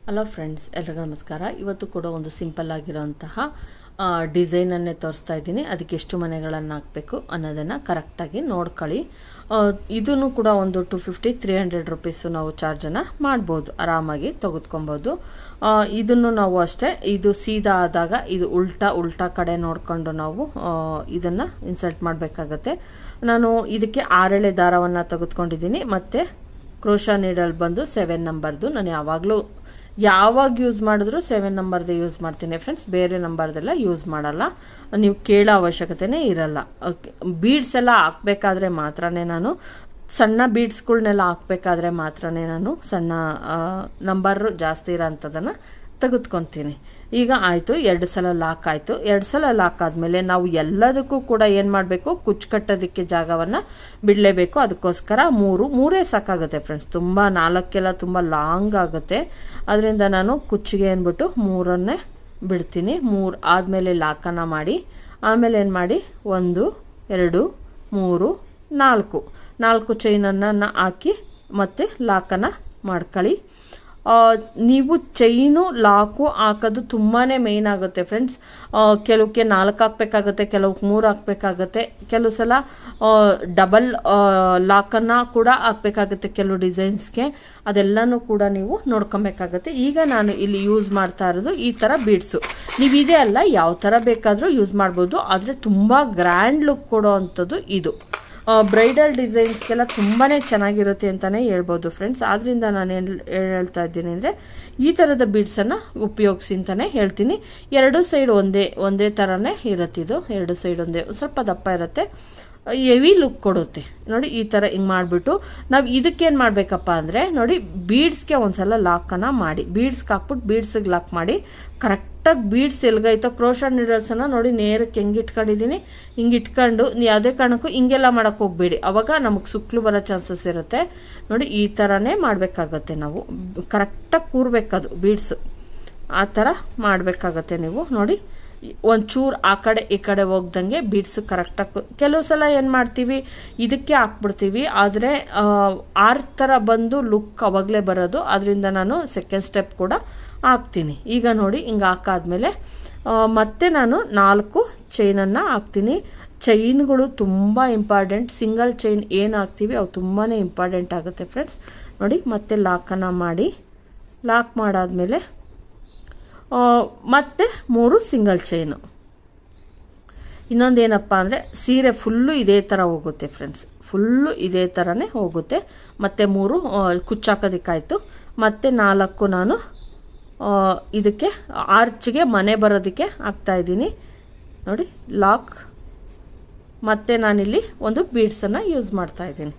hello friends ಎಲ್ರಿಗೂ ನಮಸ್ಕಾರ ಇವತ್ತು ಕೂಡ ಒಂದು ಸಿಂಪಲ್ ಆಗಿರೋಂತಹ ಡಿಸೈನನ್ನೇ ತೋರಿಸ್ತಾ ಇದ್ದೀನಿ ಅದಕ್ಕೆ ಎಷ್ಟು ಮನೆಗಳನ್ನು ಹಾಕಬೇಕು ಅನ್ನೋದನ್ನು ಕರೆಕ್ಟಾಗಿ ನೋಡ್ಕೊಳ್ಳಿ ಇದನ್ನು ಕೂಡ ಒಂದು two fifty three hundred rupees ನಾವು ಚಾರ್ಜನ್ನು ಮಾಡ್ಬೋದು ಆರಾಮಾಗಿ ತೆಗೆದುಕೊಬೋದು ಇದನ್ನು ನಾವು ಅಷ್ಟೇ ಇದು ಸೀದಾ ಆದಾಗ ಇದು ಉಲ್ಟಾ ಉಲ್ಟಾ ಕಡೆ ನೋಡಿಕೊಂಡು ನಾವು ಇದನ್ನು ಇನ್ಸರ್ಟ್ ಮಾಡಬೇಕಾಗತ್ತೆ ನಾನು ಇದಕ್ಕೆ ಆರೆಳೆ ದಾರವನ್ನು ತೆಗೆದುಕೊಂಡಿದ್ದೀನಿ ಮತ್ತು ಕ್ರೋಶಾ ನೀಡಲ್ ಬಂದು ಸೆವೆನ್ ನಂಬರ್ದು ನಾನು ಯಾವಾಗಲೂ ಯಾವಾಗ ಯೂಸ್ ಮಾಡಿದ್ರು ಸೆವೆನ್ ನಂಬರ್ದೇ ಯೂಸ್ ಮಾಡ್ತೀನಿ ಫ್ರೆಂಡ್ಸ್ ಬೇರೆ ನಂಬರ್ದೆಲ್ಲ ಯೂಸ್ ಮಾಡಲ್ಲ ನೀವು ಕೇಳೋ ಅವಶ್ಯಕತೆನೇ ಇರಲ್ಲ ಬೀಡ್ಸ್ ಎಲ್ಲ ಹಾಕ್ಬೇಕಾದ್ರೆ ಮಾತ್ರನೇ ನಾನು ಸಣ್ಣ ಬೀಡ್ಸ್ಗಳ್ನೆಲ್ಲ ಹಾಕ್ಬೇಕಾದ್ರೆ ಮಾತ್ರನೇ ನಾನು ಸಣ್ಣ ನಂಬರ್ ಜಾಸ್ತಿ ಇರೋಂಥದ್ದನ್ನು ತೆಗೆದುಕೊತೀನಿ ಈಗ ಆಯಿತು ಎರಡು ಸಲ ಲಾಕ್ ಆಯಿತು ಎರಡು ಸಲ ಲಾಕ್ ಆದಮೇಲೆ ನಾವು ಎಲ್ಲದಕ್ಕೂ ಕೂಡ ಏನು ಮಾಡಬೇಕು ಕುಚ್ಚು ಕಟ್ಟೋದಕ್ಕೆ ಜಾಗವನ್ನು ಬಿಡಲೇಬೇಕು ಅದಕ್ಕೋಸ್ಕರ ಮೂರು ಮೂರೇ ಸಾಕಾಗುತ್ತೆ ಫ್ರೆಂಡ್ಸ್ ತುಂಬ ನಾಲ್ಕೆಲ್ಲ ತುಂಬ ಲಾಂಗ್ ಆಗುತ್ತೆ ಅದರಿಂದ ನಾನು ಕುಚ್ಚಿಗೆ ಅಂದ್ಬಿಟ್ಟು ಮೂರನ್ನೇ ಬಿಡ್ತೀನಿ ಮೂರು ಆದಮೇಲೆ ಲಾಕನ್ನು ಮಾಡಿ ಆಮೇಲೆ ಏನು ಮಾಡಿ ಒಂದು ಎರಡು ಮೂರು ನಾಲ್ಕು ನಾಲ್ಕು ಚೈನನ್ನು ಹಾಕಿ ಮತ್ತು ಲಾಕನ್ನು ಮಾಡ್ಕೊಳ್ಳಿ ನೀವು ಚೈನು ಲಾಕು ಹಾಕೋದು ತುಂಬಾ ಮೇಯ್ನ್ ಆಗುತ್ತೆ ಫ್ರೆಂಡ್ಸ್ ಕೆಲವಕ್ಕೆ ನಾಲ್ಕು ಹಾಕ್ಬೇಕಾಗತ್ತೆ ಕೆಲವಕ್ಕೆ ಮೂರು ಹಾಕ್ಬೇಕಾಗತ್ತೆ ಕೆಲವು ಸಲ ಡಬಲ್ ಲಾಕನ್ನು ಕೂಡ ಹಾಕ್ಬೇಕಾಗತ್ತೆ ಕೆಲವು ಡಿಸೈನ್ಸ್ಗೆ ಅದೆಲ್ಲನೂ ಕೂಡ ನೀವು ನೋಡ್ಕೊಬೇಕಾಗತ್ತೆ ಈಗ ನಾನು ಇಲ್ಲಿ ಯೂಸ್ ಮಾಡ್ತಾ ಇರೋದು ಈ ಥರ ಬೀಡ್ಸು ನೀವು ಇದೇ ಅಲ್ಲ ಯಾವ ಥರ ಬೇಕಾದರೂ ಯೂಸ್ ಮಾಡ್ಬೋದು ಆದರೆ ತುಂಬ ಗ್ರ್ಯಾಂಡ್ ಲುಕ್ ಕೊಡೋ ಅಂಥದ್ದು ಇದು ಬ್ರೈಡಲ್ ಡಿಸೈನ್ಸ್ಗೆಲ್ಲ ತುಂಬಾ ಚೆನ್ನಾಗಿರುತ್ತೆ ಅಂತಲೇ ಹೇಳ್ಬೋದು ಫ್ರೆಂಡ್ಸ್ ಆದ್ದರಿಂದ ನಾನು ಏನು ಹೇಳ್ತಾ ಇದ್ದೀನಿ ಅಂದರೆ ಈ ಥರದ ಬೀಡ್ಸನ್ನು ಉಪಯೋಗಿಸಿ ಅಂತಲೇ ಹೇಳ್ತೀನಿ ಎರಡು ಸೈಡ್ ಒಂದೇ ಒಂದೇ ಥರನೇ ಇರುತ್ತಿದು ಎರಡು ಸೈಡ್ ಒಂದೇ ಸ್ವಲ್ಪ ದಪ್ಪ ಇರುತ್ತೆ ಹೆವಿ ಲುಕ್ ಕೊಡುತ್ತೆ ನೋಡಿ ಈ ಥರ ಹಿಂಗೆ ಮಾಡಿಬಿಟ್ಟು ನಾವು ಇದಕ್ಕೇನು ಮಾಡಬೇಕಪ್ಪ ಅಂದರೆ ನೋಡಿ ಬೀಡ್ಸ್ಗೆ ಒಂದ್ಸಲ ಲಾಕನ್ನು ಮಾಡಿ ಬೀಡ್ಸ್ಗೆ ಹಾಕ್ಬಿಟ್ಟು ಬೀಡ್ಸಿಗೆ ಲಾಕ್ ಮಾಡಿ ಕರೆಕ್ಟಾಗಿ ಬೀಡ್ಸ್ ಎಲ್ಗೈತೋ ಕ್ರೋಶ ನೀಡಲ್ಸನ್ನು ನೋಡಿ ನೇರಕ್ಕೆ ಹೆಂಗೆ ಇಟ್ಕೊಂಡಿದ್ದೀನಿ ಹಿಂಗೆ ಇಟ್ಕೊಂಡು ಯಾವುದೇ ಕಾರಣಕ್ಕೂ ಹಿಂಗೆಲ್ಲ ಮಾಡೋಕ್ಕೆ ಹೋಗ್ಬೇಡಿ ಅವಾಗ ನಮಗೆ ಸುಕ್ಲು ಬರೋ ಚಾನ್ಸಸ್ ಇರುತ್ತೆ ನೋಡಿ ಈ ಥರನೇ ಮಾಡಬೇಕಾಗತ್ತೆ ನಾವು ಕರೆಕ್ಟಾಗಿ ಕೂರ್ಬೇಕದು ಬೀಡ್ಸು ಆ ಥರ ಮಾಡಬೇಕಾಗತ್ತೆ ನೀವು ನೋಡಿ ಒಂಚೂರು ಆ ಕಡೆ ಈ ಕಡೆ ಹೋಗ್ದಂಗೆ ಬೀಡ್ಸು ಕರೆಕ್ಟಾಗಿ ಕೆಲವು ಸಲ ಏನು ಮಾಡ್ತೀವಿ ಇದಕ್ಕೆ ಹಾಕ್ಬಿಡ್ತೀವಿ ಆದರೆ ಆರ್ ಥರ ಬಂದು ಲುಕ್ ಅವಾಗಲೇ ಬರೋದು ಅದರಿಂದ ನಾನು ಸೆಕೆಂಡ್ ಸ್ಟೆಪ್ ಕೂಡ ಹಾಕ್ತೀನಿ ಈಗ ನೋಡಿ ಹಿಂಗೆ ಹಾಕಾದ್ಮೇಲೆ ಮತ್ತೆ ನಾನು ನಾಲ್ಕು ಚೈನನ್ನು ಹಾಕ್ತೀನಿ ಚೈನ್ಗಳು ತುಂಬ ಇಂಪಾರ್ಟೆಂಟ್ ಸಿಂಗಲ್ ಚೈನ್ ಏನು ಹಾಕ್ತೀವಿ ಅವು ತುಂಬಾ ಇಂಪಾರ್ಟೆಂಟ್ ಆಗುತ್ತೆ ಫ್ರೆಂಡ್ಸ್ ನೋಡಿ ಮತ್ತೆ ಲಾಕನ್ನು ಮಾಡಿ ಲಾಕ್ ಮಾಡಾದ್ಮೇಲೆ ಮತ್ತೆ ಮೂರು ಸಿಂಗಲ್ ಚೈನು ಇನ್ನೊಂದೇನಪ್ಪ ಅಂದರೆ ಸೀರೆ ಫುಲ್ಲು ಇದೇ ಥರ ಹೋಗುತ್ತೆ ಫ್ರೆಂಡ್ಸ್ ಫುಲ್ಲು ಇದೇ ಥರನೇ ಹೋಗುತ್ತೆ ಮತ್ತು ಮೂರು ಕುಚ್ಚಾಕೋದಕ್ಕಾಯ್ತು ಮತ್ತು ನಾಲ್ಕು ನಾನು ಇದಕ್ಕೆ ಆರ್ಚ್ಗೆ ಮನೆ ಬರೋದಕ್ಕೆ ಹಾಕ್ತಾಯಿದ್ದೀನಿ ನೋಡಿ ಲಾಕ್ ಮತ್ತು ನಾನಿಲ್ಲಿ ಒಂದು ಬೀಡ್ಸನ್ನು ಯೂಸ್ ಮಾಡ್ತಾಯಿದ್ದೀನಿ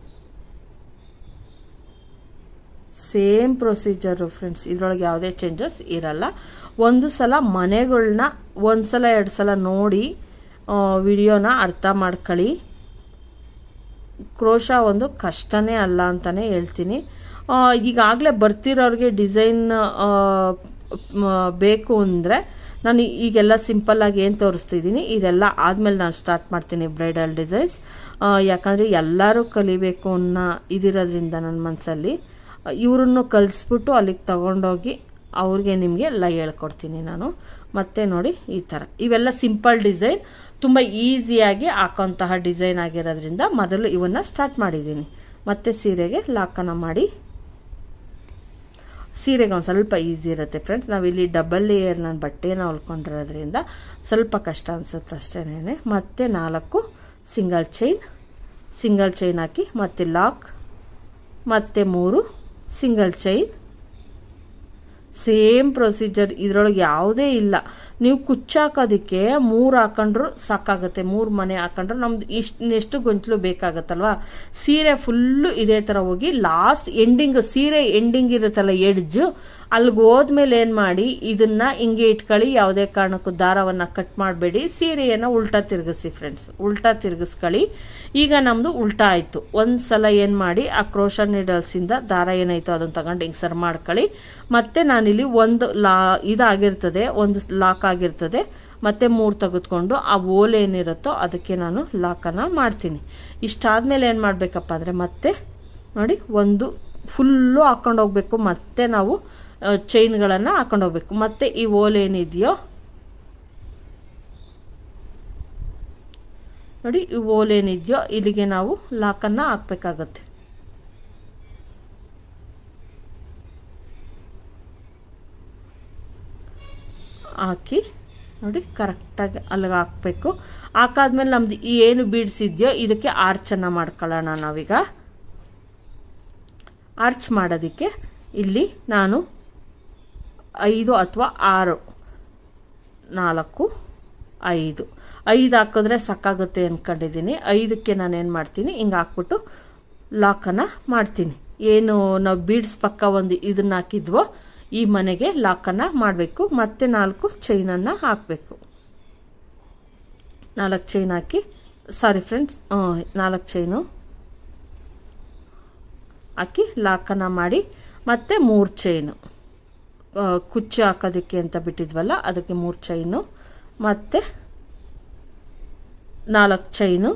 ಸೇಮ್ ಪ್ರೊಸೀಜರು ಫ್ರೆಂಡ್ಸ್ ಇದರೊಳಗೆ ಯಾವುದೇ ಚೇಂಜಸ್ ಇರಲ್ಲ ಒಂದು ಸಲ ಮನೆಗಳನ್ನ ಒಂದು ಸಲ ಎರಡು ಸಲ ನೋಡಿ ವಿಡಿಯೋನ ಅರ್ಥ ಮಾಡ್ಕೊಳ್ಳಿ ಕ್ರೋಶ ಒಂದು ಕಷ್ಟನೇ ಅಲ್ಲ ಅಂತಲೇ ಹೇಳ್ತೀನಿ ಈಗಾಗಲೇ ಬರ್ತಿರೋರಿಗೆ ಡಿಸೈನ್ ಬೇಕು ಅಂದರೆ ನಾನು ಈಗೆಲ್ಲ ಸಿಂಪಲ್ಲಾಗಿ ಏನು ತೋರಿಸ್ತಿದ್ದೀನಿ ಇದೆಲ್ಲ ಆದಮೇಲೆ ನಾನು ಸ್ಟಾರ್ಟ್ ಮಾಡ್ತೀನಿ ಬ್ರೈಡಲ್ ಡಿಸೈನ್ಸ್ ಯಾಕಂದರೆ ಎಲ್ಲರೂ ಕಲಿಬೇಕು ಅನ್ನೋ ಇದಿರೋದ್ರಿಂದ ನನ್ನ ಮನಸ್ಸಲ್ಲಿ ಇವರನ್ನು ಕಲಿಸ್ಬಿಟ್ಟು ಅಲ್ಲಿಗೆ ತಗೊಂಡೋಗಿ ಅವ್ರಿಗೆ ನಿಮಗೆ ಎಲ್ಲ ಹೇಳ್ಕೊಡ್ತೀನಿ ನಾನು ಮತ್ತೆ ನೋಡಿ ಈ ಥರ ಇವೆಲ್ಲ ಸಿಂಪಲ್ ಡಿಸೈನ್ ತುಂಬ ಈಸಿಯಾಗಿ ಹಾಕೋಂತಹ ಡಿಸೈನ್ ಆಗಿರೋದ್ರಿಂದ ಮೊದಲು ಇವನ್ನ ಸ್ಟಾರ್ಟ್ ಮಾಡಿದ್ದೀನಿ ಮತ್ತೆ ಸೀರೆಗೆ ಲಾಕನ್ನು ಮಾಡಿ ಸೀರೆಗೆ ಒಂದು ಸ್ವಲ್ಪ ಈಸಿ ಇರುತ್ತೆ ಫ್ರೆಂಡ್ಸ್ ನಾವಿಲ್ಲಿ ಡಬಲ್ ಲೇಯರ್ ನಾನು ಬಟ್ಟೆನ ಹೊಲ್ಕೊಂಡಿರೋದ್ರಿಂದ ಸ್ವಲ್ಪ ಕಷ್ಟ ಅನಿಸುತ್ತೆ ಅಷ್ಟೇನೆ ಮತ್ತೆ ನಾಲ್ಕು ಸಿಂಗಲ್ ಚೈನ್ ಸಿಂಗಲ್ ಚೈನ್ ಹಾಕಿ ಮತ್ತೆ ಲಾಕ್ ಮತ್ತೆ ಮೂರು ಸಿಂಗಲ್ ಚೈನ್ ಸೇಮ್ ಪ್ರೊಸೀಜರ್ ಇದರೊಳಗೆ ಯಾವುದೇ ಇಲ್ಲ ನೀವು ಕುಚ್ಚಾಕೋದಕ್ಕೆ ಮೂರು ಹಾಕೊಂಡ್ರು ಸಾಕಾಗುತ್ತೆ ಮೂರು ಮನೆ ಹಾಕೊಂಡ್ರು ನಮ್ದು ಇಷ್ಟು ಎಷ್ಟು ಗೊಂಚಲು ಬೇಕಾಗತ್ತಲ್ವಾ ಸೀರೆ ಫುಲ್ಲು ಇದೇ ಥರ ಹೋಗಿ ಲಾಸ್ಟ್ ಎಂಡಿಂಗ್ ಸೀರೆ ಎಂಡಿಂಗ್ ಇರುತ್ತಲ್ಲ ಎಡ್ಜು ಅಲ್ಲಿಗೆ ಹೋದ್ಮೇಲೆ ಏನು ಮಾಡಿ ಇದನ್ನ ಹಿಂಗೆ ಇಟ್ಕೊಳ್ಳಿ ಯಾವುದೇ ಕಾರಣಕ್ಕೂ ದಾರವನ್ನು ಕಟ್ ಮಾಡಬೇಡಿ ಸೀರೆಯನ್ನು ಉಲ್ಟಾ ತಿರುಗಿಸಿ ಫ್ರೆಂಡ್ಸ್ ಉಲ್ಟಾ ತಿರುಗಿಸ್ಕೊಳ್ಳಿ ಈಗ ನಮ್ಮದು ಉಲ್ಟಾ ಆಯಿತು ಒಂದು ಸಲ ಏನು ಮಾಡಿ ಆ ಕ್ರೋಶ ನೀಡಲ್ಸಿಂದ ದಾರ ಏನಾಯ್ತು ಅದನ್ನು ತಗೊಂಡು ಹಿಂಗೆ ಸರ್ ಮಾಡ್ಕೊಳ್ಳಿ ಮತ್ತೆ ನಾನಿಲ್ಲಿ ಒಂದು ಲಾ ಇದಾಗಿರ್ತದೆ ಒಂದು ಲಾಕ್ ಆಗಿರ್ತದೆ ಮತ್ತೆ ಮೂರು ತೆಗೆದುಕೊಂಡು ಆ ಓಲೆ ಏನಿರುತ್ತೋ ಅದಕ್ಕೆ ನಾನು ಲಾಕನ್ನು ಮಾಡ್ತೀನಿ ಇಷ್ಟಾದಮೇಲೆ ಏನು ಮಾಡಬೇಕಪ್ಪ ಅಂದರೆ ಮತ್ತೆ ನೋಡಿ ಒಂದು ಫುಲ್ಲು ಹಾಕೊಂಡು ಹೋಗ್ಬೇಕು ಮತ್ತೆ ನಾವು ಚೈನ್ಗಳನ್ನು ಹಾಕೊಂಡು ಹೋಗ್ಬೇಕು ಮತ್ತು ಈ ಓಲ್ ಏನಿದೆಯೋ ನೋಡಿ ಈ ಓಲ್ ಏನಿದೆಯೋ ಇಲ್ಲಿಗೆ ನಾವು ಲಾಕನ್ನು ಹಾಕಬೇಕಾಗತ್ತೆ ಹಾಕಿ ನೋಡಿ ಕರೆಕ್ಟಾಗಿ ಅಲ್ಲಿಗೆ ಹಾಕಬೇಕು ಹಾಕಾದ್ಮೇಲೆ ನಮ್ದು ಈ ಏನು ಬೀಡ್ಸ್ ಇದೆಯೋ ಇದಕ್ಕೆ ಆರ್ಚನ್ನು ಮಾಡ್ಕೊಳ್ಳೋಣ ನಾವೀಗ ಆರ್ಚ್ ಮಾಡೋದಕ್ಕೆ ಇಲ್ಲಿ ನಾನು ಐದು ಅಥವಾ ಆರು ನಾಲ್ಕು ಐದು ಐದು ಹಾಕಿದ್ರೆ ಸಾಕಾಗುತ್ತೆ ಅಂದ್ಕೊಂಡಿದ್ದೀನಿ ಐದಕ್ಕೆ ನಾನು ಏನು ಮಾಡ್ತೀನಿ ಹಿಂಗೆ ಹಾಕ್ಬಿಟ್ಟು ಲಾಕನ್ನು ಮಾಡ್ತೀನಿ ಏನು ನಾವು ಬೀಡ್ಸ್ ಪಕ್ಕ ಒಂದು ಇದನ್ನ ಹಾಕಿದ್ವೋ ಈ ಮನೆಗೆ ಲಾಕನ್ನು ಮಾಡಬೇಕು ಮತ್ತೆ ನಾಲ್ಕು ಚೈನನ್ನು ಹಾಕಬೇಕು ನಾಲ್ಕು ಚೈನ್ ಹಾಕಿ ಸಾರಿ ಫ್ರೆಂಡ್ಸ್ ನಾಲ್ಕು ಚೈನು ಹಾಕಿ ಲಾಕನ್ನು ಮಾಡಿ ಮತ್ತೆ ಮೂರು ಚೈನು ಕುಚ್ಚು ಹಾಕೋದಕ್ಕೆ ಅಂತ ಬಿಟ್ಟಿದ್ವಲ್ಲ ಅದಕ್ಕೆ ಮೂರು ಚೈನು ಮತ್ತು ನಾಲ್ಕು ಚೈನು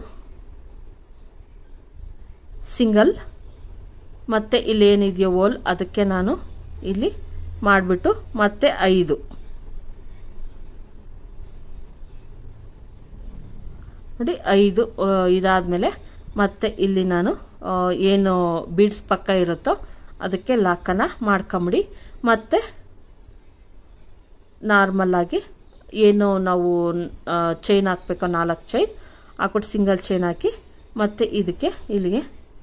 ಸಿಂಗಲ್ ಮತ್ತು ಇಲ್ಲೇನಿದೆಯೋ ಓಲ್ ಅದಕ್ಕೆ ನಾನು ಇಲ್ಲಿ ಮಾಡಿಬಿಟ್ಟು ಮತ್ತೆ ಐದು ನೋಡಿ ಐದು ಇದಾದಮೇಲೆ ಮತ್ತೆ ಇಲ್ಲಿ ನಾನು ಏನು ಬೀಡ್ಸ್ ಪಕ್ಕ ಇರುತ್ತೋ ಅದಕ್ಕೆ ಲಾಕನ್ನು ಮಾಡ್ಕೊಂಬಿಡಿ ಮತ್ತು ನಾರ್ಮಲ್ಲಾಗಿ ಏನು ನಾವು ಚೈನ್ ಹಾಕ್ಬೇಕೋ ನಾಲ್ಕು ಚೈನ್ ಹಾಕ್ಬಿಟ್ಟು ಸಿಂಗಲ್ ಚೈನ್ ಹಾಕಿ ಮತ್ತು ಇದಕ್ಕೆ ಇಲ್ಲಿಗೆ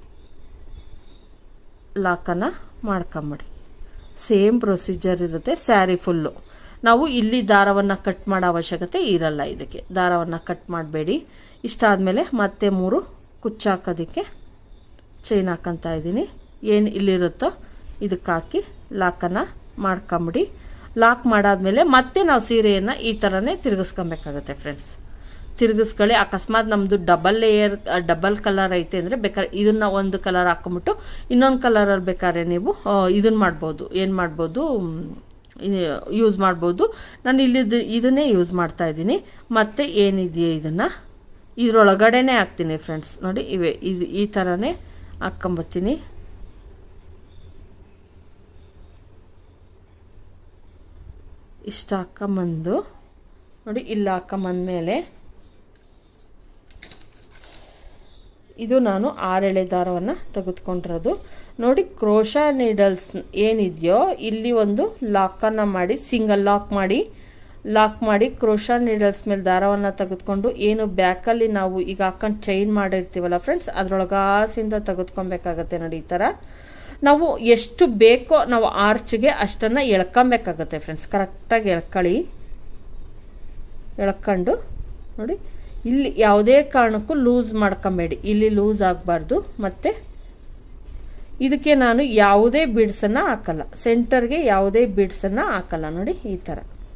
ಲಾಕನ್ನು ಮಾಡ್ಕೊಂಬಿಡಿ ಸೇಮ್ ಪ್ರೊಸೀಜರ್ ಇರುತ್ತೆ ಸ್ಯಾರಿ ಫುಲ್ಲು ನಾವು ಇಲ್ಲಿ ದಾರವನ್ನು ಕಟ್ ಮಾಡೋ ಅವಶ್ಯಕತೆ ಇರಲ್ಲ ಇದಕ್ಕೆ ದಾರವನ್ನು ಕಟ್ ಮಾಡಬೇಡಿ ಇಷ್ಟಾದಮೇಲೆ ಮತ್ತೆ ಮೂರು ಕುಚ್ಚು ಹಾಕೋದಕ್ಕೆ ಚೈನ್ ಹಾಕೊತಾ ಇದ್ದೀನಿ ಏನು ಇಲ್ಲಿರುತ್ತೋ ಇದಕ್ಕೆ ಹಾಕಿ ಲಾಕನ್ನು ಮಾಡ್ಕೊಂಬಿಡಿ ಲಾಕ್ ಮಾಡಾದ್ಮೇಲೆ ಮತ್ತೆ ನಾವು ಸೀರೆಯನ್ನು ಈ ಥರನೇ ತಿರುಗಿಸ್ಕೊಬೇಕಾಗತ್ತೆ ಫ್ರೆಂಡ್ಸ್ ತಿರುಗಿಸ್ಕೊಳ್ಳಿ ಅಕಸ್ಮಾತ್ ನಮ್ಮದು ಡಬಲ್ ಲೇಯರ್ ಡಬಲ್ ಕಲರ್ ಐತೆ ಅಂದರೆ ಬೇಕಾದ್ರೆ ಇದನ್ನು ಒಂದು ಕಲರ್ ಹಾಕೊಂಬಿಟ್ಟು ಇನ್ನೊಂದು ಕಲರಲ್ಲಿ ಬೇಕಾದ್ರೆ ನೀವು ಇದನ್ನು ಮಾಡ್ಬೋದು ಏನು ಮಾಡ್ಬೋದು ಯೂಸ್ ಮಾಡ್ಬೋದು ನಾನು ಇಲ್ಲಿದ್ದು ಇದನ್ನೇ ಯೂಸ್ ಮಾಡ್ತಾ ಇದ್ದೀನಿ ಮತ್ತು ಏನಿದೆಯೋ ಇದನ್ನು ಇದರೊಳಗಡೆನೇ ಹಾಕ್ತೀನಿ ಫ್ರೆಂಡ್ಸ್ ನೋಡಿ ಇವೆ ಇದು ಈ ಥರನೇ ಹಾಕ್ಕೊಂಬತ್ತೀನಿ ಇಷ್ಟ ಹಾಕೊಂಬಂದು ನೋಡಿ ಇಲ್ಲಿ ಹಾಕೊಂಬಂದ್ಮೇಲೆ ಇದು ನಾನು ಆರೆಳೆ ದಾರವನ್ನು ತೆಗೆದುಕೊಂಡಿರೋದು ನೋಡಿ ಕ್ರೋಶಾ ನೀಡಲ್ಸ್ ಏನಿದೆಯೋ ಇಲ್ಲಿ ಒಂದು ಲಾಕನ್ನು ಮಾಡಿ ಸಿಂಗಲ್ ಲಾಕ್ ಮಾಡಿ ಲಾಕ್ ಮಾಡಿ ಕ್ರೋಶಾ ನೀಡಲ್ಸ್ ಮೇಲೆ ದಾರವನ್ನು ತೆಗೆದುಕೊಂಡು ಏನು ಬ್ಯಾಕಲ್ಲಿ ನಾವು ಈಗ ಹಾಕೊಂಡು ಚೈನ್ ಮಾಡಿರ್ತೀವಲ್ಲ ಫ್ರೆಂಡ್ಸ್ ಅದರೊಳಗಾಸಿಂದ ತೆಗೆದುಕೊಬೇಕಾಗತ್ತೆ ನೋಡಿ ಈ ಥರ ನಾವು ಎಷ್ಟು ಬೇಕೋ ನಾವು ಆರ್ಚ್ಗೆ ಅಷ್ಟನ್ನು ಎಳ್ಕೊಬೇಕಾಗತ್ತೆ ಫ್ರೆಂಡ್ಸ್ ಕರೆಕ್ಟಾಗಿ ಎಳ್ಕೊಳ್ಳಿ ಎಳ್ಕೊಂಡು ನೋಡಿ ಇಲ್ಲಿ ಯಾವುದೇ ಕಾರಣಕ್ಕೂ ಲೂಸ್ ಮಾಡ್ಕೊಬೇಡಿ ಇಲ್ಲಿ ಲೂಸ್ ಆಗಬಾರ್ದು ಮತ್ತು ಇದಕ್ಕೆ ನಾನು ಯಾವುದೇ ಬೀಡ್ಸನ್ನು ಹಾಕಲ್ಲ ಸೆಂಟರ್ಗೆ ಯಾವುದೇ ಬೀಡ್ಸನ್ನು ಹಾಕಲ್ಲ ನೋಡಿ ಈ ಥರ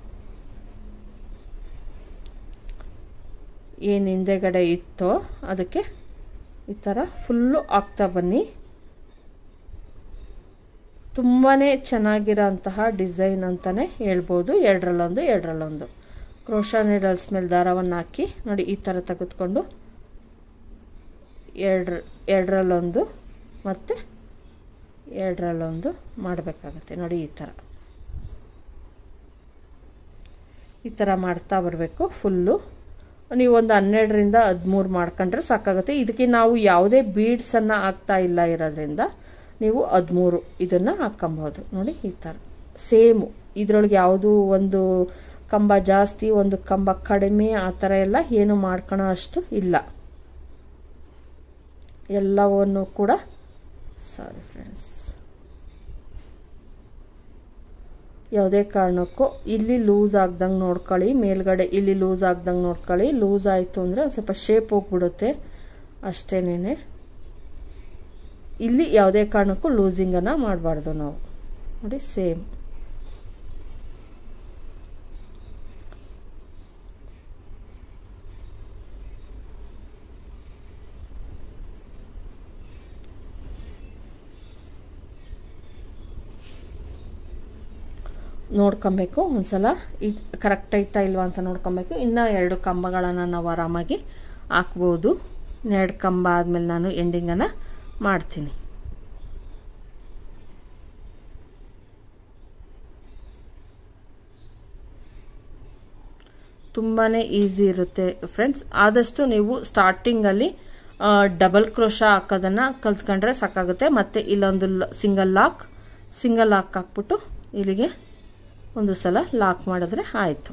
ಏನು ಹಿಂದೆಗಡೆ ಇತ್ತೋ ಅದಕ್ಕೆ ಈ ಥರ ಫುಲ್ಲು ಹಾಕ್ತಾ ಬನ್ನಿ ತುಂಬಾ ಚೆನ್ನಾಗಿರೋಂತಹ ಡಿಸೈನ್ ಅಂತಲೇ ಹೇಳ್ಬೋದು ಎರಡರಲ್ಲೊಂದು ಎರಡರಲ್ಲೊಂದು ಕ್ರೋಶಾ ನೀಡಲ್ಸ್ ಮೇಲೆ ದಾರವನ್ನು ಹಾಕಿ ನೋಡಿ ಈ ಥರ ತೆಗೆದುಕೊಂಡು ಎರಡ್ರ ಎರಡರಲ್ಲೊಂದು ಮತ್ತು ಎರಡರಲ್ಲೊಂದು ಮಾಡಬೇಕಾಗತ್ತೆ ನೋಡಿ ಈ ಥರ ಈ ಥರ ಮಾಡ್ತಾ ಬರಬೇಕು ಫುಲ್ಲು ನೀವು ಒಂದು ಹನ್ನೆರಡರಿಂದ ಹದಿಮೂರು ಮಾಡ್ಕೊಂಡ್ರೆ ಸಾಕಾಗುತ್ತೆ ಇದಕ್ಕೆ ನಾವು ಯಾವುದೇ ಬೀಡ್ಸನ್ನು ಹಾಕ್ತಾ ಇಲ್ಲ ಇರೋದ್ರಿಂದ ನೀವು ಹದಿಮೂರು ಇದನ್ನು ಹಾಕ್ಕೊಬೋದು ನೋಡಿ ಈ ಥರ ಸೇಮು ಇದರೊಳಗೆ ಯಾವುದೂ ಒಂದು ಕಂಬ ಜಾಸ್ತಿ ಒಂದು ಕಂಬ ಕಡಿಮೆ ಆ ಥರ ಎಲ್ಲ ಏನು ಮಾಡ್ಕೊಳೋ ಅಷ್ಟು ಇಲ್ಲ ಎಲ್ಲವನ್ನು ಕೂಡ ಸಾರಿ ಫ್ರೆಂಡ್ಸ್ ಯಾವುದೇ ಕಾರಣಕ್ಕೂ ಇಲ್ಲಿ ಲೂಸ್ ಆಗ್ದಂಗೆ ನೋಡ್ಕೊಳ್ಳಿ ಮೇಲ್ಗಡೆ ಇಲ್ಲಿ ಲೂಸ್ ಆಗ್ದಂಗೆ ನೋಡ್ಕೊಳ್ಳಿ ಲೂಸ್ ಆಯಿತು ಅಂದರೆ ಒಂದು ಸ್ವಲ್ಪ ಶೇಪ್ ಹೋಗ್ಬಿಡುತ್ತೆ ಅಷ್ಟೇನೆ ಇಲ್ಲಿ ಯಾವುದೇ ಕಾರಣಕ್ಕೂ ಲೂಸಿಂಗನ್ನು ಮಾಡಬಾರ್ದು ನಾವು ನೋಡಿ ಸೇಮ್ ನೋಡ್ಕೊಬೇಕು ಒಂದ್ಸಲ ಈ ಕರೆಕ್ಟ್ ಐತಾ ಇಲ್ವಾ ಅಂತ ನೋಡ್ಕೊಬೇಕು ಇನ್ನು ಎರಡು ಕಂಬಗಳನ್ನು ನಾವು ಆರಾಮಾಗಿ ಹಾಕ್ಬೋದು ಎರಡು ಕಂಬ ಆದಮೇಲೆ ನಾನು ಎಂಡಿಂಗನ್ನು ಮಾಡ್ತೀನಿ ತುಂಬಾ ಈಸಿ ಇರುತ್ತೆ ಫ್ರೆಂಡ್ಸ್ ಆದಷ್ಟು ನೀವು ಸ್ಟಾರ್ಟಿಂಗಲ್ಲಿ ಡಬಲ್ ಕ್ರೋಶ ಹಾಕೋದನ್ನು ಕಲ್ತ್ಕೊಂಡ್ರೆ ಸಾಕಾಗುತ್ತೆ ಮತ್ತು ಇಲ್ಲೊಂದು ಸಿಂಗಲ್ ಲಾಕ್ ಸಿಂಗಲ್ ಲಾಕ್ ಹಾಕ್ಬಿಟ್ಟು ಇಲ್ಲಿಗೆ ಒಂದು ಸಲ ಲಾಕ್ ಮಾಡಿದ್ರೆ ಆಯಿತು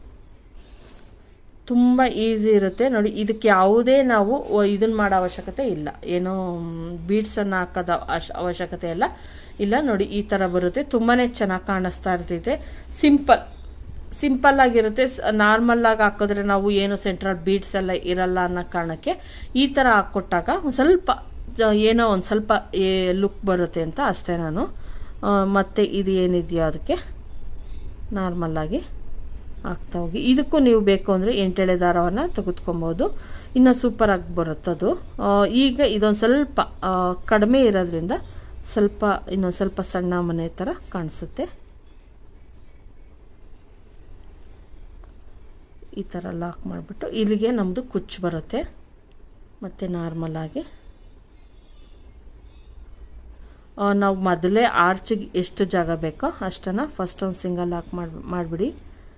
ತುಂಬ ಈಸಿ ಇರುತ್ತೆ ನೋಡಿ ಇದಕ್ಕೆ ಯಾವುದೇ ನಾವು ಇದನ್ನು ಮಾಡೋ ಅವಶ್ಯಕತೆ ಇಲ್ಲ ಏನೋ ಬೀಡ್ಸನ್ನು ಹಾಕೋದ ಅವಶ್ಯಕತೆ ಇಲ್ಲ ಇಲ್ಲ ನೋಡಿ ಈ ಥರ ಬರುತ್ತೆ ತುಂಬಾ ಚೆನ್ನಾಗಿ ಕಾಣಿಸ್ತಾ ಇರ್ತೈತೆ ಸಿಂಪಲ್ ಸಿಂಪಲ್ ಆಗಿರುತ್ತೆ ನಾರ್ಮಲ್ ಆಗಿ ಹಾಕಿದ್ರೆ ನಾವು ಏನು ಸೆಂಟ್ರಲ್ ಬೀಡ್ಸ್ ಎಲ್ಲ ಇರಲ್ಲ ಅನ್ನೋ ಕಾರಣಕ್ಕೆ ಈ ಥರ ಹಾಕ್ಕೊಟ್ಟಾಗ ಒಂದು ಸ್ವಲ್ಪ ಏನೋ ಒಂದು ಸ್ವಲ್ಪ ಲುಕ್ ಬರುತ್ತೆ ಅಂತ ಅಷ್ಟೇ ನಾನು ಮತ್ತು ಇದು ಏನಿದೆಯೋ ಅದಕ್ಕೆ ನಾರ್ಮಲ್ಲಾಗಿ ಹಾಕ್ತಾ ಹೋಗಿ ಇದಕ್ಕೂ ನೀವು ಬೇಕು ಅಂದರೆ ಎಂಟೆಳೆ ದಾರವನ್ನು ತೆಗೆದುಕೊಬೋದು ಇನ್ನು ಸೂಪರಾಗಿ ಬರುತ್ತದು ಈಗ ಇದೊಂದು ಸ್ವಲ್ಪ ಕಡಿಮೆ ಇರೋದ್ರಿಂದ ಸ್ವಲ್ಪ ಇನ್ನೊಂದು ಸ್ವಲ್ಪ ಸಣ್ಣ ಮನೆ ಥರ ಕಾಣಿಸುತ್ತೆ ಈ ಥರ ಲಾಕ್ ಮಾಡಿಬಿಟ್ಟು ಇಲ್ಲಿಗೆ ನಮ್ಮದು ಕುಚ್ಚು ಬರುತ್ತೆ ಮತ್ತು ನಾರ್ಮಲಾಗಿ ನಾವು ಮೊದಲೇ ಆರ್ಚಿಗೆ ಎಷ್ಟು ಜಾಗ ಬೇಕೋ ಅಷ್ಟನ್ನು ಫಸ್ಟ್ ಒಂದು ಸಿಂಗಲ್ ಲಾಕ್ ಮಾಡಿ ಮಾಡಿಬಿಡಿ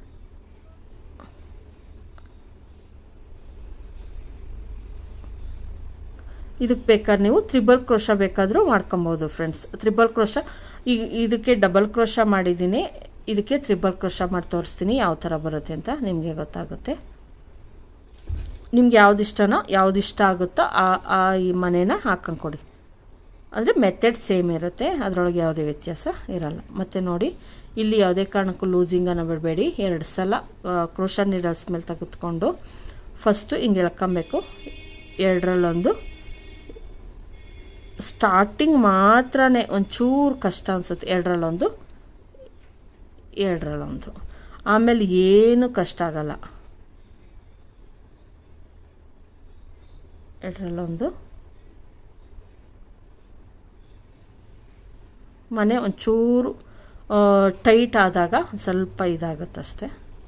ಇದಕ್ಕೆ ಬೇಕಾದ್ರೆ ನೀವು ತ್ರಿಬಲ್ ಕ್ರೋಶ ಬೇಕಾದರೂ ಮಾಡ್ಕೊಬೋದು ಫ್ರೆಂಡ್ಸ್ ತ್ರಿಬಲ್ ಕ್ರೋಶ ಈಗ ಇದಕ್ಕೆ ಡಬಲ್ ಕ್ರೋಶ ಮಾಡಿದ್ದೀನಿ ಇದಕ್ಕೆ ತ್ರಿಬಲ್ ಕ್ರೋಶ ಮಾಡಿ ತೋರಿಸ್ತೀನಿ ಯಾವ ಥರ ಬರುತ್ತೆ ಅಂತ ನಿಮಗೆ ಗೊತ್ತಾಗುತ್ತೆ ನಿಮ್ಗೆ ಯಾವ್ದು ಇಷ್ಟನೋ ಯಾವ್ದು ಇಷ್ಟ ಆಗುತ್ತೋ ಆ ಆ ಈ ಮನೇನ ಹಾಕೊಂಡು ಕೊಡಿ ಅಂದರೆ ಮೆಥಡ್ ಸೇಮ್ ಇರುತ್ತೆ ಅದರೊಳಗೆ ಯಾವುದೇ ವ್ಯತ್ಯಾಸ ಇರಲ್ಲ ಮತ್ತು ನೋಡಿ ಇಲ್ಲಿ ಯಾವುದೇ ಕಾರಣಕ್ಕೂ ಲೂಸಿಂಗನ್ನು ಬಿಡಬೇಡಿ ಎರಡು ಸಲ ಕ್ರೋಶ ನೀಡಲ್ಸ್ ಮೇಲೆ ತೆಗೆದುಕೊಂಡು ಫಸ್ಟು ಹಿಂಗೆ ಎಳ್ಕೊಬೇಕು ಎರಡರಲ್ಲೊಂದು ಸ್ಟಾರ್ಟಿಂಗ್ ಮಾತ್ರನೇ ಒಂಚೂರು ಕಷ್ಟ ಅನಿಸುತ್ತೆ ಎರಡರಲ್ಲೊಂದು ಎರಡರಲ್ಲೊಂದು ಆಮೇಲೆ ಏನು ಕಷ್ಟ ಆಗಲ್ಲ ಎರಡರಲ್ಲೊಂದು ಮನೆ ಒಂಚೂರು ಟೈಟ್ ಆದಾಗ ಸ್ವಲ್ಪ ಇದಾಗುತ್ತಷ್ಟೆ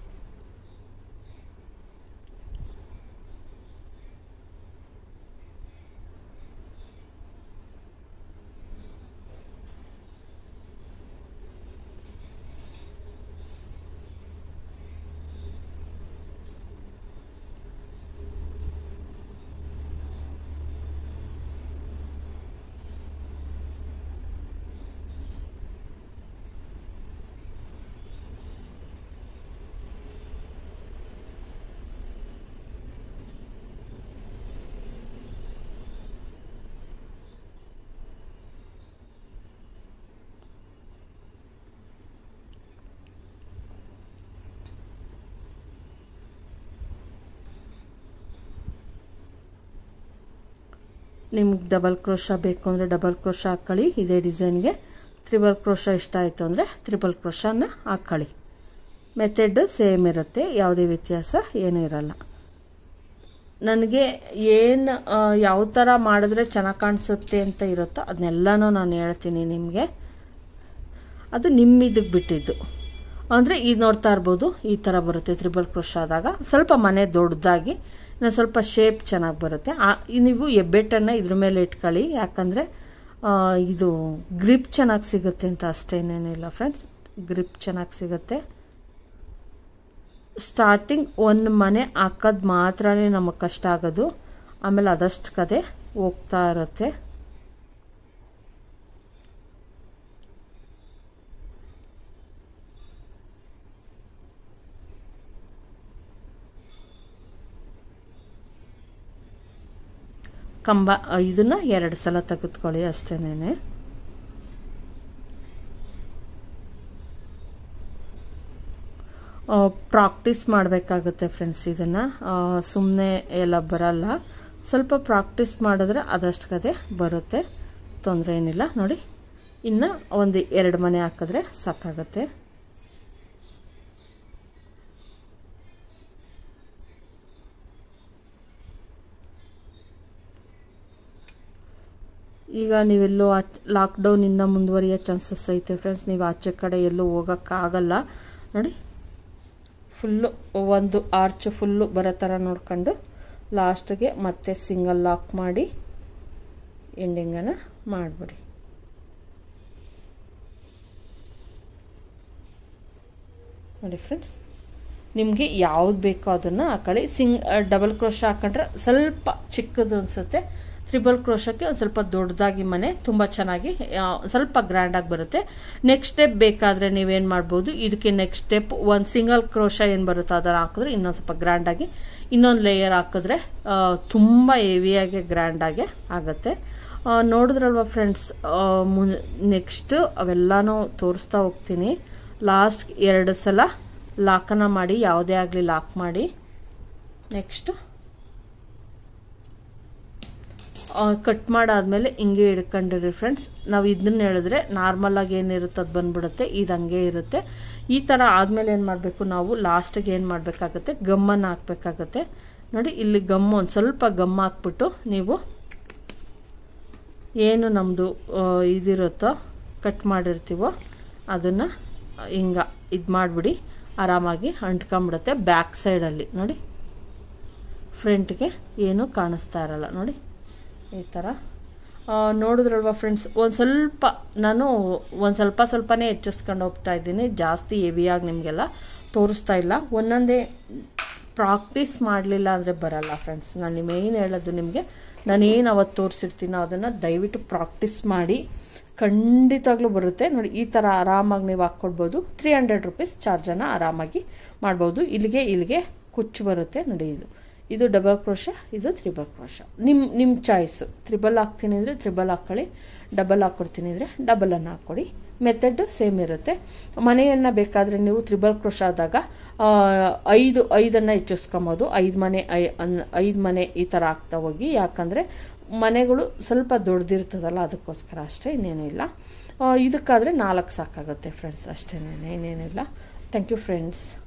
ನಿಮ್ಗೆ ಡಬಲ್ ಕ್ರೋಶ ಬೇಕು ಅಂದರೆ ಡಬಲ್ ಕ್ರೋಶ ಹಾಕ್ಕೊಳ್ಳಿ ಇದೇ ಡಿಸೈನ್ಗೆ ತ್ರಿಬಲ್ ಕ್ರೋಶ ಇಷ್ಟ ಆಯಿತು ಅಂದರೆ ತ್ರಿಬಲ್ ಕ್ರೋಶನ ಹಾಕ್ಕೊಳ್ಳಿ ಮೆಥಡ್ ಸೇಮ್ ಇರುತ್ತೆ ಯಾವುದೇ ವ್ಯತ್ಯಾಸ ಏನೂ ಇರಲ್ಲ ನನಗೆ ಏನು ಯಾವ ಥರ ಮಾಡಿದ್ರೆ ಚೆನ್ನಾಗಿ ಕಾಣಿಸುತ್ತೆ ಅಂತ ಇರುತ್ತೋ ಅದನ್ನೆಲ್ಲನೂ ನಾನು ಹೇಳ್ತೀನಿ ನಿಮಗೆ ಅದು ನಿಮ್ಮ ಇದಕ್ಕೆ ಬಿಟ್ಟಿದ್ದು ಅಂದರೆ ಇದು ನೋಡ್ತಾ ಇರ್ಬೋದು ಈ ಥರ ಬರುತ್ತೆ ತ್ರಿಬಲ್ ಕ್ರೋಶ ಆದಾಗ ಸ್ವಲ್ಪ ಮನೆ ದೊಡ್ಡದಾಗಿ ಇನ್ನು ಸ್ವಲ್ಪ ಶೇಪ್ ಚೆನ್ನಾಗಿ ಬರುತ್ತೆ ನೀವು ಎಬ್ಬೆಟ್ಟನ್ನು ಇದ್ರ ಮೇಲೆ ಇಟ್ಕೊಳ್ಳಿ ಯಾಕಂದರೆ ಇದು ಗ್ರಿಪ್ ಚೆನ್ನಾಗಿ ಸಿಗುತ್ತೆ ಅಂತ ಅಷ್ಟೇನೇನಿಲ್ಲ ಫ್ರೆಂಡ್ಸ್ ಗ್ರಿಪ್ ಚೆನ್ನಾಗಿ ಸಿಗುತ್ತೆ ಸ್ಟಾರ್ಟಿಂಗ್ ಒಂದು ಮನೆ ಹಾಕೋದು ಮಾತ್ರನೇ ನಮಗೆ ಕಷ್ಟ ಆಗೋದು ಆಮೇಲೆ ಅದಷ್ಟು ಕದೆ ಹೋಗ್ತಾ ಇರುತ್ತೆ ಕಂಬ ಇದನ್ನ ಎರಡು ಸಲ ತೆಗೆದುಕೊಳ್ಳಿ ಅಷ್ಟೇನೆ ಪ್ರಾಕ್ಟೀಸ್ ಮಾಡಬೇಕಾಗುತ್ತೆ ಫ್ರೆಂಡ್ಸ್ ಇದನ್ನು ಸುಮ್ಮನೆ ಎಲ್ಲ ಬರಲ್ಲ ಸ್ವಲ್ಪ ಪ್ರಾಕ್ಟೀಸ್ ಮಾಡಿದ್ರೆ ಅದಷ್ಟು ಕದೆ ಬರುತ್ತೆ ತೊಂದರೆ ಏನಿಲ್ಲ ನೋಡಿ ಇನ್ನು ಒಂದು ಎರಡು ಮನೆ ಹಾಕಿದ್ರೆ ಸಾಕಾಗುತ್ತೆ ಈಗ ನೀವೆಲ್ಲೋ ಆಚ್ ಲಾಕ್ಡೌನಿಂದ ಮುಂದುವರಿಯೋ ಚಾನ್ಸಸ್ ಐತೆ ಫ್ರೆಂಡ್ಸ್ ನೀವು ಆಚೆ ಕಡೆ ಎಲ್ಲೂ ಹೋಗೋಕ್ಕಾಗಲ್ಲ ನೋಡಿ ಫುಲ್ಲು ಒಂದು ಆರ್ಚ್ ಫುಲ್ಲು ಬರೋ ಥರ ನೋಡ್ಕೊಂಡು ಲಾಸ್ಟಿಗೆ ಮತ್ತೆ ಸಿಂಗಲ್ ಲಾಕ್ ಮಾಡಿ ಎಂಡಿಂಗನ್ನು ಮಾಡಿಬಿಡಿ ನೋಡಿ ಫ್ರೆಂಡ್ಸ್ ನಿಮಗೆ ಯಾವ್ದು ಬೇಕೋ ಅದನ್ನು ಹಾಕೊಳ್ಳಿ ಸಿಂಗ್ ಡಬಲ್ ಕ್ರೋಶ ಹಾಕೊಂಡ್ರೆ ಸ್ವಲ್ಪ ಚಿಕ್ಕದು ಅನಿಸುತ್ತೆ ತ್ರಿಬಲ್ ಕ್ರೋಶಕ್ಕೆ ಒಂದು ಸ್ವಲ್ಪ ದೊಡ್ಡದಾಗಿ ಮನೆ ತುಂಬ ಚೆನ್ನಾಗಿ ಆ, ಸ್ವಲ್ಪ ಗ್ರ್ಯಾಂಡಾಗಿ ಬರುತ್ತೆ ನೆಕ್ಸ್ಟ್ ಸ್ಟೆಪ್ ಬೇಕಾದರೆ ನೀವೇನು ಮಾಡ್ಬೋದು ಇದಕ್ಕೆ ನೆಕ್ಸ್ಟ್ ಸ್ಟೆಪ್ ಒಂದು ಸಿಂಗಲ್ ಕ್ರೋಶ ಏನು ಬರುತ್ತೋ ಅದನ್ನು ಹಾಕಿದ್ರೆ ಇನ್ನೊಂದು ಸ್ವಲ್ಪ ಗ್ರ್ಯಾಂಡಾಗಿ ಇನ್ನೊಂದು ಲೇಯರ್ ಹಾಕಿದ್ರೆ ಆ, ತುಂಬ ಹೆವಿಯಾಗಿ ಗ್ರ್ಯಾಂಡಾಗಿ ಆಗುತ್ತೆ ಆ, ನೋಡಿದ್ರಲ್ವ ಫ್ರೆಂಡ್ಸ್ ಮುನ್ ನೆಕ್ಸ್ಟ್ ಅವೆಲ್ಲನೂ ತೋರಿಸ್ತಾ ಹೋಗ್ತೀನಿ ಲಾಸ್ಟ್ ಎರಡು ಸಲ ಲಾಕನ ಮಾಡಿ ಯಾವುದೇ ಆಗಲಿ ಲಾಕ್ ಮಾಡಿ ನೆಕ್ಸ್ಟು ಕಟ್ ಮಾಡಾದ್ಮೇಲೆ ಹಿಂಗೆ ಹಿಡ್ಕೊಂಡಿರಿ ಫ್ರೆಂಡ್ಸ್ ನಾವು ಇದನ್ನ ಹೇಳಿದ್ರೆ ನಾರ್ಮಲಾಗಿ ಏನಿರುತ್ತೆ ಅದು ಬಂದ್ಬಿಡುತ್ತೆ ಇದು ಹಂಗೆ ಇರುತ್ತೆ ಈ ಥರ ಆದಮೇಲೆ ಏನು ಮಾಡಬೇಕು ನಾವು ಲಾಸ್ಟಿಗೆ ಏನು ಮಾಡಬೇಕಾಗತ್ತೆ ಗಮ್ಮನ್ನು ಹಾಕಬೇಕಾಗತ್ತೆ ನೋಡಿ ಇಲ್ಲಿ ಗಮ್ಮು ಒಂದು ಸ್ವಲ್ಪ ಗಮ್ ಹಾಕ್ಬಿಟ್ಟು ನೀವು ಏನು ನಮ್ಮದು ಇದಿರುತ್ತೋ ಕಟ್ ಮಾಡಿರ್ತೀವೋ ಅದನ್ನು ಹಿಂಗೆ ಇದು ಮಾಡಿಬಿಡಿ ಆರಾಮಾಗಿ ಅಂಟ್ಕೊಂಬಿಡುತ್ತೆ ಬ್ಯಾಕ್ ಸೈಡಲ್ಲಿ ನೋಡಿ ಫ್ರಂಟ್ಗೆ ಏನೂ ಕಾಣಿಸ್ತಾ ಇರಲ್ಲ ನೋಡಿ ಈ ಥರ ಆ, ನೋಡಿದ್ರಲ್ವ ಫ್ರೆಂಡ್ಸ್ ಒಂದು ಸ್ವಲ್ಪ ನಾನು ಒಂದು ಸ್ವಲ್ಪ ಸ್ವಲ್ಪನೇ ಹೆಚ್ಚಿಸ್ಕೊಂಡು ಹೋಗ್ತಾ ಇದ್ದೀನಿ ಜಾಸ್ತಿ ಹೆವಿಯಾಗಿ ನಿಮಗೆಲ್ಲ ತೋರಿಸ್ತಾ ಇಲ್ಲ ಒಂದೊಂದೇ ಪ್ರಾಕ್ಟೀಸ್ ಮಾಡಲಿಲ್ಲ ಅಂದರೆ ಬರಲ್ಲ ಫ್ರೆಂಡ್ಸ್ ನಾನು ನಿಮೇನು ಹೇಳೋದು ನಿಮಗೆ ನಾನೇನು ಅವತ್ತು ತೋರಿಸಿರ್ತೀನೋ ಅದನ್ನು ದಯವಿಟ್ಟು ಪ್ರಾಕ್ಟೀಸ್ ಮಾಡಿ ಖಂಡಿತವಾಗ್ಲೂ ಬರುತ್ತೆ ನೋಡಿ ಈ ಥರ ಆರಾಮಾಗಿ ನೀವು ಹಾಕ್ಕೊಡ್ಬೋದು ತ್ರೀ ಹಂಡ್ರೆಡ್ ರುಪೀಸ್ ಚಾರ್ಜನ್ನು ಆರಾಮಾಗಿ ಮಾಡ್ಬೋದು ಇಲ್ಲಿಗೆ ಇಲ್ಲಿಗೆ ಕುಚ್ಚು ಬರುತ್ತೆ ನೋಡಿ ಇದು ಇದು ಡಬಲ್ ಕ್ರೋಶ ಇದು ತ್ರಿಬಲ್ ಕ್ರೋಶ ನಿಮ್ಮ ನಿಮ್ಮ ಚಾಯ್ಸು ತ್ರಿಬಲ್ ಹಾಕ್ತೀನಿ ಅಂದರೆ ತ್ರಿಬಲ್ ಹಾಕ್ಕೊಳ್ಳಿ ಡಬಲ್ ಹಾಕ್ಕೊಡ್ತೀನಿ ಅಂದರೆ ಡಬಲನ್ನು ಹಾಕ್ಕೊಡಿ ಮೆಥಡ್ ಸೇಮ್ ಇರುತ್ತೆ ಮನೆಯನ್ನು ಬೇಕಾದರೆ ನೀವು ತ್ರಿಬಲ್ ಕ್ರೋಶ ಆದಾಗ ಆ, ಐದು ಐದನ್ನು ಹೆಚ್ಚಿಸ್ಕೊಬೋದು ಐದು ಮನೆ ಐ ಅನ್- ಐದು ಮನೆ ಈ ಥರ ಆಗ್ತಾ ಹೋಗಿ ಯಾಕಂದರೆ ಮನೆಗಳು ಸ್ವಲ್ಪ ದೊಡ್ಡದಿರ್ತದಲ್ಲ ಅದಕ್ಕೋಸ್ಕರ ಅಷ್ಟೇ ಇನ್ನೇನು ಇಲ್ಲ ಆ, ಇದಕ್ಕಾದರೆ ನಾಲ್ಕು ಸಾಕಾಗುತ್ತೆ ಫ್ರೆಂಡ್ಸ್ ಅಷ್ಟೇ ಇನ್ನೇನಿಲ್ಲ ಥ್ಯಾಂಕ್ ಯು ಫ್ರೆಂಡ್ಸ್